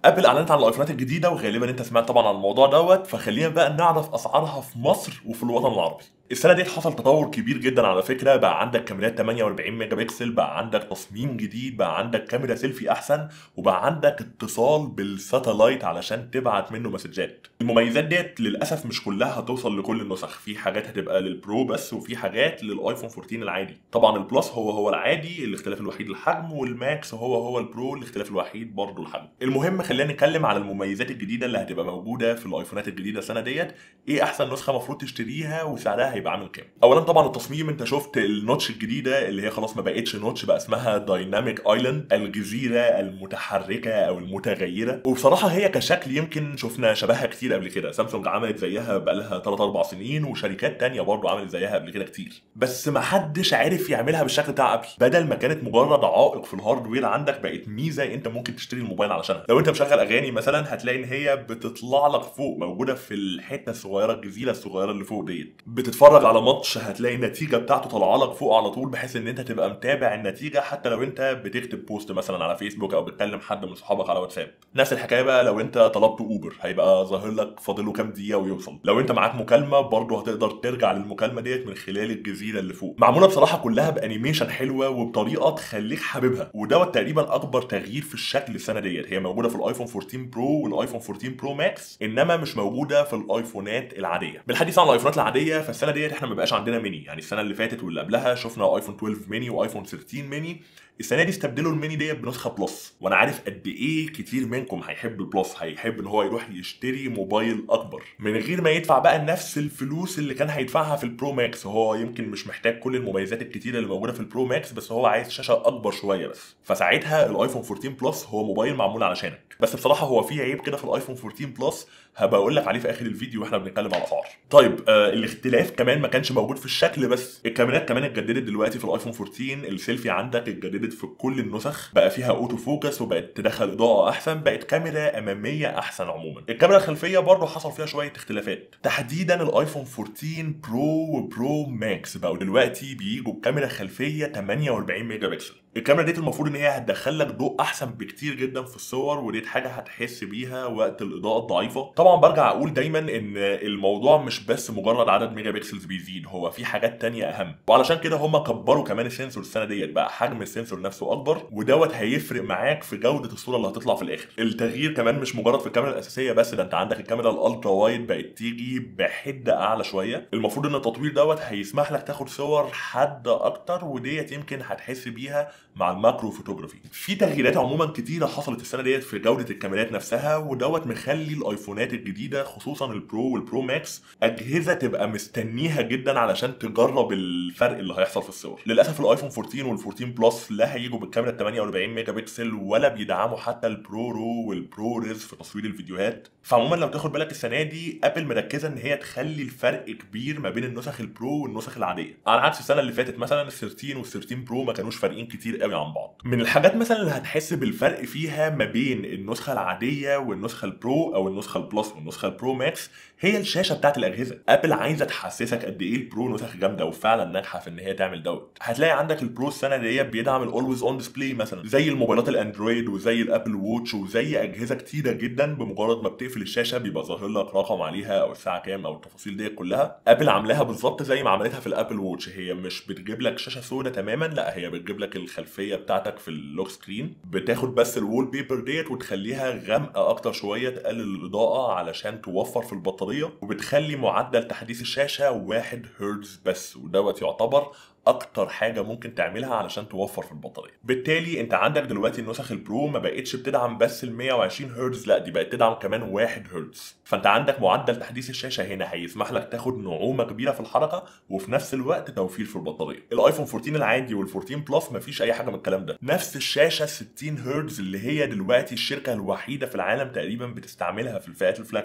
ابل اعلنت عن الايفونات الجديده وغالبا انت سمعت طبعا عن الموضوع دوت فخلينا بقى نعرف اسعارها في مصر وفي الوطن العربي السنه دي حصل تطور كبير جدا على فكره بقى عندك كاميرات 48 ميجا بكسل بقى عندك تصميم جديد بقى عندك كاميرا سيلفي احسن وبقى عندك اتصال بالساتلايت علشان تبعت منه مسجات المميزات ديت للاسف مش كلها هتوصل لكل النسخ في حاجات هتبقى للبرو بس وفي حاجات للايفون 14 العادي طبعا البلس هو هو العادي الاختلاف الوحيد الحجم والماكس هو هو البرو الاختلاف الوحيد برضه الحجم المهم خلينا نتكلم على المميزات الجديده اللي هتبقى موجوده في الايفونات الجديده السنه ديت ايه احسن نسخه المفروض تشتريها وسعرها هيبقى عامل كام اولا طبعا التصميم انت شفت النوتش الجديده اللي هي خلاص ما بقتش نوتش بقى اسمها دايناميك ايلاند الجزيره المتحركه او المتغيره وبصراحه هي كشكل يمكن شفنا شبهها كتير قبل كده سامسونج عملت زيها بقى لها 3 4 سنين وشركات تانية برضه عملت زيها قبل كده كتير بس ما حدش عارف يعملها بالشكل بتاع ابل بدل ما كانت مجرد عائق في الهاردوير عندك بقت ميزه انت ممكن تشتري الموبايل علشانها لو انت مشغل اغاني مثلا هتلاقي ان هي بتطلع لك فوق موجوده في الحته الصغيره الجزيره الصغيره اللي فوق ديت بتتفرج على ماتش هتلاقي النتيجه بتاعته طالعه لك فوق على طول بحيث ان انت تبقى متابع النتيجه حتى لو انت بتكتب بوست مثلا على فيسبوك او بتكلم حد من صحابك على واتساب نفس الحكايه بقى لو انت طلبت اوبر هيبقى ظاهر لك فاضله كام دقيقه ويوصل لو انت معاك مكالمه برضه هتقدر ترجع للمكالمه ديت من خلال الجزيره اللي فوق معموله بصراحه كلها بانيميشن حلوه وبطريقه تخليك حاببها ودوت تقريبا اكبر تغيير في الشكل السنه ديت هي موجوده في الايفون 14 برو والايفون 14 برو ماكس انما مش موجوده في الايفونات العاديه بالحديث عن الايفونات العاديه فالسنه ديت احنا ما بقاش عندنا ميني يعني السنه اللي فاتت واللي قبلها شفنا ايفون 12 ميني وايفون 13 ميني السنه دي استبدلوا الميني ديت بنسخه بلس وانا عارف قد ايه كتير منكم هيحب البلس هيحب ان هو يروح يشتري موبايل اكبر من غير ما يدفع بقى نفس الفلوس اللي كان هيدفعها في البرو ماكس هو يمكن مش محتاج كل المميزات الكتيره اللي موجوده في البرو ماكس بس هو عايز شاشه اكبر شويه بس فساعتها الايفون 14 بلس هو موبايل معمول علشانك بس بصراحه هو في عيب كده في الايفون 14 بلس هبقى اقول لك عليه في اخر الفيديو واحنا بنتكلم على الاسعار طيب آه الاختلاف كمان ما كانش موجود في الشكل بس الكاميرات كمان اتجددت دلوقتي في الايفون 14 السيلفي عندك اتجددت في كل النسخ بقى فيها اوتو فوكس وبقت تدخل اضاءه احسن بقت كاميرا اماميه احسن عموما الكاميرا الخلفيه برضه حصل فيها شويه اختلافات تحديدا الايفون 14 برو وبرو ماكس بقوا دلوقتي بيجوا بكاميرا خلفيه 48 ميجا بكسل الكاميرا ديت المفروض ان هي هتدخل لك ضوء احسن بكتير جدا في الصور وديت حاجه هتحس بيها وقت الاضاءه الضعيفه طبعا برجع اقول دايما ان الموضوع مش بس مجرد عدد ميجا بكسلز بيزيد هو في حاجات تانية اهم وعلشان كده هم كبروا كمان السنسور السنه ديت بقى حجم السنسور نفسه اكبر ودوت هيفرق معاك في جوده الصوره اللي هتطلع في الاخر التغيير كمان مش مجرد في الكاميرا الاساسيه بس ده انت عندك الكاميرا الالترا وايد بقت تيجي بحده اعلى شويه المفروض ان التطوير دوت هيسمح لك تاخد صور حاده اكتر وديت يمكن هتحس بيها مع الماكرو فوتوغرافي في تغييرات عموما كتيره حصلت السنه ديت في جوده الكاميرات نفسها ودوت مخلي الايفونات الجديده خصوصا البرو والبرو ماكس اجهزه تبقى مستنيها جدا علشان تجرب الفرق اللي هيحصل في الصور للاسف الايفون 14 وال14 بلس لا هيجوا بالكاميرا 48 ميجا بكسل ولا بيدعموا حتى البرو رو والبرو ريز في تصوير الفيديوهات فعموما لو تاخد بالك السنه دي ابل مركزه ان هي تخلي الفرق كبير ما بين النسخ البرو والنسخ العاديه على عكس السنه اللي فاتت مثلا ال 13 وال 13 برو ما كانوش فارقين كتير قوي عن بعض من الحاجات مثلا اللي هتحس بالفرق فيها ما بين النسخه العاديه والنسخه البرو او النسخه البلس والنسخه البرو ماكس هي الشاشه بتاعت الاجهزه ابل عايزه تحسسك قد ايه البرو نسخ جامده وفعلا ناجحه في ان هي تعمل دوت هتلاقي عندك البرو السنه دي بيدعم الاولويز اون ديسبلاي مثلا زي الموبايلات الاندرويد وزي الابل ووتش وزي اجهزه كتيره جدا بمجرد ما بتقفل الشاشه بيبقى ظاهر لك رقم عليها او الساعه كام او التفاصيل دي كلها ابل عاملاها بالظبط زي ما عملتها في الابل ووتش هي مش بتجيب لك شاشه سوداء تماما لا هي بتجيب لك الخلفيه بتاعتك في اللوك سكرين بتاخد بس الوول بيبر ديت وتخليها غامقه اكتر شويه تقلل الاضاءه علشان توفر في البطاريه وبتخلي معدل تحديث الشاشه 1 هرتز بس ودوت يعتبر اكتر حاجه ممكن تعملها علشان توفر في البطاريه بالتالي انت عندك دلوقتي النسخ البرو ما بقتش بتدعم بس ال 120 هرتز لا دي بقت تدعم كمان 1 هرتز فانت عندك معدل تحديث الشاشه هنا هيسمح لك تاخد نعومه كبيره في الحركه وفي نفس الوقت توفير في البطاريه الايفون 14 العادي وال 14 بلس ما فيش اي حاجه من الكلام ده نفس الشاشه 60 هرتز اللي هي دلوقتي الشركه الوحيده في العالم تقريبا بتستعملها في الفئات الفلاج شيب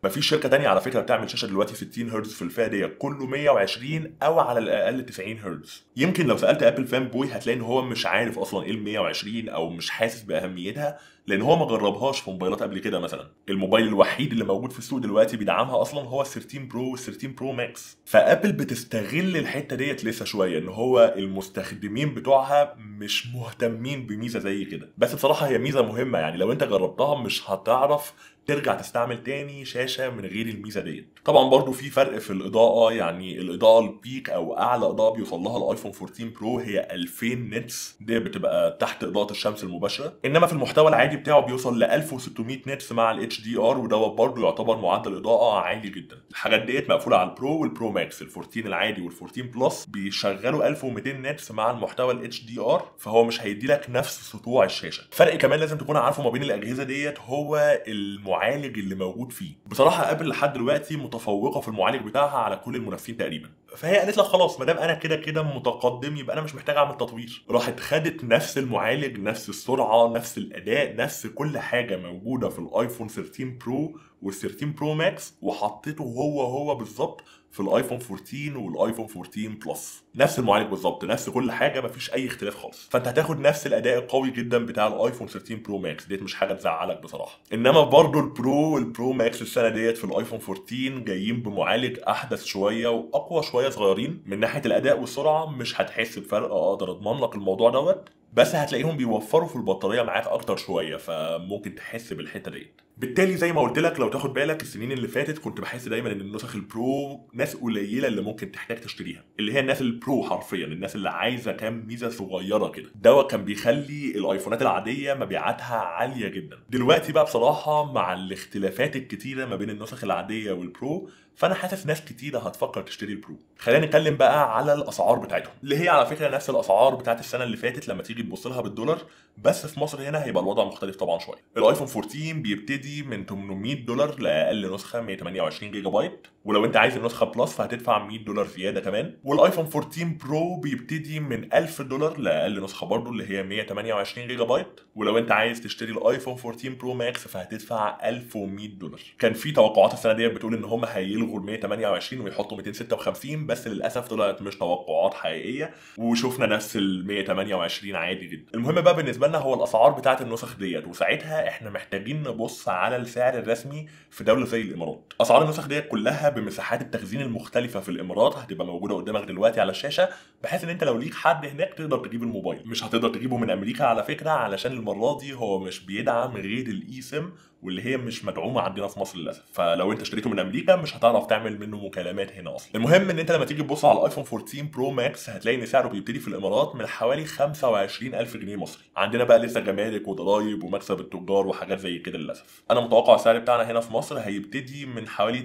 مفيش شركه تانية على فكره بتعمل شاشه دلوقتي 60 هرتز في الفئه ديت كله 120 او على الاقل 90 هرتز يمكن لو سالت ابل فان بوي هتلاقي ان هو مش عارف اصلا ايه ال 120 او مش حاسس باهميتها لان هو ما جربهاش في موبايلات قبل كده مثلا الموبايل الوحيد اللي موجود في السوق دلوقتي بيدعمها اصلا هو ال 13 برو وال 13 برو ماكس فابل بتستغل الحته ديت لسه شويه ان هو المستخدمين بتوعها مش مهتمين بميزه زي كده بس بصراحه هي ميزه مهمه يعني لو انت جربتها مش هتعرف ترجع تستعمل تاني شاشه من غير الميزه ديت طبعا برضو في فرق في الاضاءه يعني الاضاءه البيك او اعلى اضاءه بيوصل لها الايفون 14 برو هي 2000 نتس دي بتبقى تحت اضاءه الشمس المباشره انما في المحتوى العادي بتاعه بيوصل ل 1600 نتس مع الاتش دي ار ودوت برضو يعتبر معدل اضاءه عالي جدا الحاجات ديت مقفوله على البرو والبرو ماكس ال 14 العادي وال 14 بلس بيشغلوا 1200 نتس مع المحتوى الاتش دي ار فهو مش هيدي لك نفس سطوع الشاشه فرق كمان لازم تكون عارفه ما بين الاجهزه ديت هو المعالج اللي موجود فيه بصراحه ابل لحد دلوقتي متفوقه في المعالج بتاعها على كل المنافسين تقريبا فهي قالت لك خلاص ما دام انا كده كده متقدم يبقى انا مش محتاج اعمل تطوير راحت خدت نفس المعالج نفس السرعه نفس الاداء نفس كل حاجه موجوده في الايفون 13 برو وال 13 برو ماكس وحطيته هو هو بالظبط في الايفون 14 والايفون 14 بلس نفس المعالج بالظبط نفس كل حاجه مفيش اي اختلاف خالص فانت هتاخد نفس الاداء القوي جدا بتاع الايفون 13 برو ماكس ديت مش حاجه تزعلك بصراحه انما برضه البرو والبرو ماكس السنه ديت في الايفون 14 جايين بمعالج احدث شويه واقوى شويه صغيرين من ناحيه الاداء والسرعه مش هتحس بفرق اقدر اضمن لك الموضوع دوت بس هتلاقيهم بيوفروا في البطاريه معاك اكتر شويه فممكن تحس بالحته ديت بالتالي زي ما قلت لك لو تاخد بالك السنين اللي فاتت كنت بحس دايما ان النسخ البرو ناس قليله اللي ممكن تحتاج تشتريها اللي هي الناس البرو حرفيا الناس اللي عايزه كام ميزه صغيره كده دوت كان بيخلي الايفونات العاديه مبيعاتها عاليه جدا دلوقتي بقى بصراحه مع الاختلافات الكتيره ما بين النسخ العاديه والبرو فانا حاسس ناس كتيره هتفكر تشتري البرو خلينا نتكلم بقى على الاسعار بتاعتهم اللي هي على فكره نفس الاسعار بتاعت السنه اللي فاتت لما تيجي تبص لها بالدولار بس في مصر هنا هيبقى الوضع مختلف طبعا شويه الايفون 14 بيبتدي من 800 دولار لاقل نسخه 128 جيجا بايت ولو انت عايز النسخه بلس فهتدفع 100 دولار زياده كمان والايفون 14 برو بيبتدي من 1000 دولار لاقل نسخه برضه اللي هي 128 جيجا بايت ولو انت عايز تشتري الايفون 14 برو ماكس فهتدفع 1100 دولار كان في توقعات السنه ديت بتقول ان هم هيلغوا ال 128 ويحطوا 256 بس للاسف طلعت مش توقعات حقيقيه وشفنا نفس ال 128 عادي جدا المهم بقى بالنسبه لنا هو الاسعار بتاعت النسخ ديت وساعتها احنا محتاجين نبص على السعر الرسمي في دوله زي الامارات اسعار النسخ ديت كلها بمساحات التخزين المختلفه في الامارات هتبقى موجوده قدامك دلوقتي على الشاشه بحيث ان انت لو ليك حد هناك تقدر تجيب الموبايل مش هتقدر تجيبه من امريكا على فكره علشان المره دي هو مش بيدعم غير الاي سم واللي هي مش مدعومه عندنا في مصر للاسف فلو انت اشتريته من امريكا مش هتعرف تعمل منه مكالمات هنا اصلا المهم ان انت لما تيجي تبص على الايفون 14 برو ماكس هتلاقي ان سعره بيبتدي في الامارات من حوالي 25000 جنيه مصري عندنا بقى لسه جمارك وضرايب ومكسب التجار وحاجات زي كده للاسف انا متوقع السعر بتاعنا هنا في مصر هيبتدي من حوالي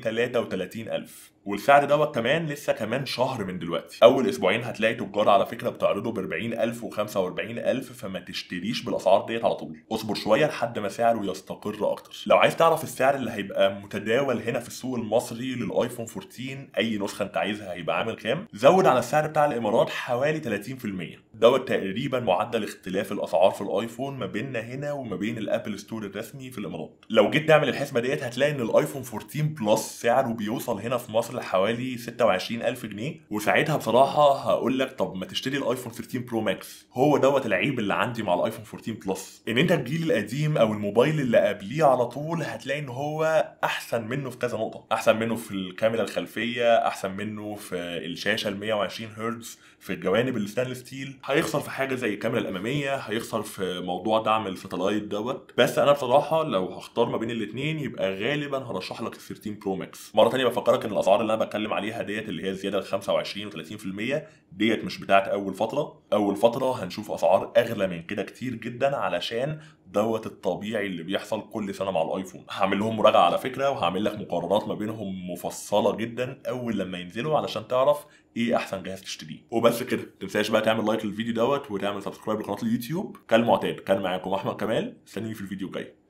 33000 والسعر دوت كمان لسه كمان شهر من دلوقتي اول اسبوعين هتلاقي تجار على فكره بتعرضه ب 40000 و45000 فما تشتريش بالاسعار ديت على طول اصبر شويه لحد ما سعره يستقر اكتر لو عايز تعرف السعر اللي هيبقى متداول هنا في السوق المصري للايفون 14 اي نسخه انت عايزها هيبقى عامل كام زود على السعر بتاع الامارات حوالي 30% دوت تقريبا معدل اختلاف الاسعار في الايفون ما بيننا هنا وما بين الابل ستور الرسمي في الامارات لو جيت تعمل الحسبه ديت هتلاقي ان الايفون 14 بلس سعره بيوصل هنا في مصر لحوالي 26000 جنيه وساعتها بصراحه هقول لك طب ما تشتري الايفون 13 برو ماكس هو دوت العيب اللي عندي مع الايفون 14 بلس ان انت الجيل القديم او الموبايل اللي قبليه على طول هتلاقي ان هو احسن منه في كذا نقطه احسن منه في الكاميرا الخلفيه احسن منه في الشاشه ال 120 هرتز في الجوانب الستانلس ستيل هيخسر في حاجه زي الكاميرا الاماميه هيخسر في موضوع دعم الساتلايت دوت بس انا بصراحه لو هختار ما بين الاثنين يبقى غالبا هرشح لك ال 13 برو ماكس مره ثانيه بفكرك ان الاسعار اللي انا بتكلم عليها ديت اللي هي زياده ال 25 و30% ديت مش بتاعت اول فتره اول فتره هنشوف اسعار اغلى من كده كتير جدا علشان دوت الطبيعي اللي بيحصل كل سنه مع الايفون هعمل لهم مراجعه على فكره وهعمل لك مقارنات ما بينهم مفصله جدا اول لما ينزلوا علشان تعرف ايه احسن جهاز تشتريه وبس كده تنساش بقى تعمل لايك للفيديو دوت وتعمل سبسكرايب لقناه اليوتيوب كالمعتاد كان معاكم احمد كمال استنوني في الفيديو الجاي